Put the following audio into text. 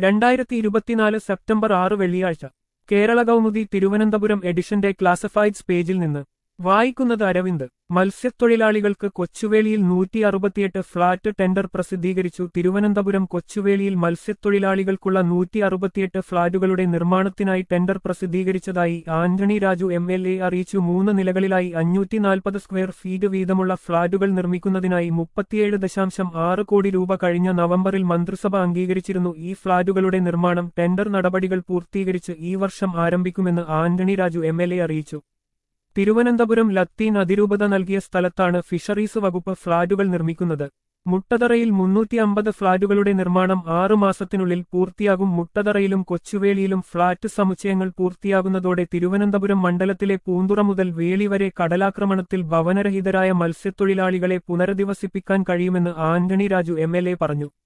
രണ്ടായിരത്തി ഇരുപത്തിനാല് സെപ്റ്റംബർ ആറ് വെള്ളിയാഴ്ച കേരള കൗമുദി തിരുവനന്തപുരം എഡിഷന്റെ ക്ലാസിഫൈഡ്സ് പേജിൽ നിന്ന് വായിക്കുന്നത് അരവിന്ദ് മത്സ്യത്തൊഴിലാളികൾക്ക് കൊച്ചുവേളിയിൽ നൂറ്റി അറുപത്തിയെട്ട് ഫ്ളാറ്റ് ടെൻഡർ പ്രസിദ്ധീകരിച്ചു തിരുവനന്തപുരം കൊച്ചുവേളിയിൽ മത്സ്യത്തൊഴിലാളികൾക്കുള്ള നൂറ്റി അറുപത്തിയെട്ട് ഫ്ളാറ്റുകളുടെ നിർമ്മാണത്തിനായി ടെൻഡർ പ്രസിദ്ധീകരിച്ചതായി Antony Raju M L A അറിയിച്ചു മൂന്ന് നിലകളിലായി അഞ്ഞൂറ്റി നാൽപ്പത് സ്ക്വയർ ഫീറ്റ് വീതമുള്ള ഫ്ളാറ്റുകൾ നിർമ്മിക്കുന്നതിനായി മുപ്പത്തിയേഴ് ദശാംശം ആറ് കോടി രൂപ കഴിഞ്ഞ നവംബറിൽ മന്ത്രിസഭ അംഗീകരിച്ചിരുന്നു ഈ ഫ്ളാറ്റുകളുടെ നിർമ്മാണം ടെൻഡർ നടപടികൾ പൂർത്തീകരിച്ച് ഈ വർഷം ആരംഭിക്കുമെന്ന് Antony Raju M L A അറിയിച്ചു തിരുവനന്തപുരം ലത്തീൻ അതിരൂപത നൽകിയ സ്ഥലത്താണ് ഫിഷറീസ് വകുപ്പ് ഫ്ളാറ്റുകൾ നിർമ്മിക്കുന്നത് മുട്ടതറയിൽ മുന്നൂറ്റി അമ്പത് ഫ്ളാറ്റുകളുടെ നിർമ്മാണം ആറു മാസത്തിനുള്ളിൽ പൂർത്തിയാകും മുട്ടതറയിലും കൊച്ചുവേളിയിലും ഫ്ളാറ്റ് സമുച്ചയങ്ങൾ പൂർത്തിയാകുന്നതോടെ തിരുവനന്തപുരം മണ്ഡലത്തിലെ പൂന്തുറ മുതൽ വേളി വരെ കടലാക്രമണത്തിൽ ഭവനരഹിതരായ മത്സ്യത്തൊഴിലാളികളെ പുനരധിവസിപ്പിക്കാൻ കഴിയുമെന്ന് ആന്റണി രാജു എം പറഞ്ഞു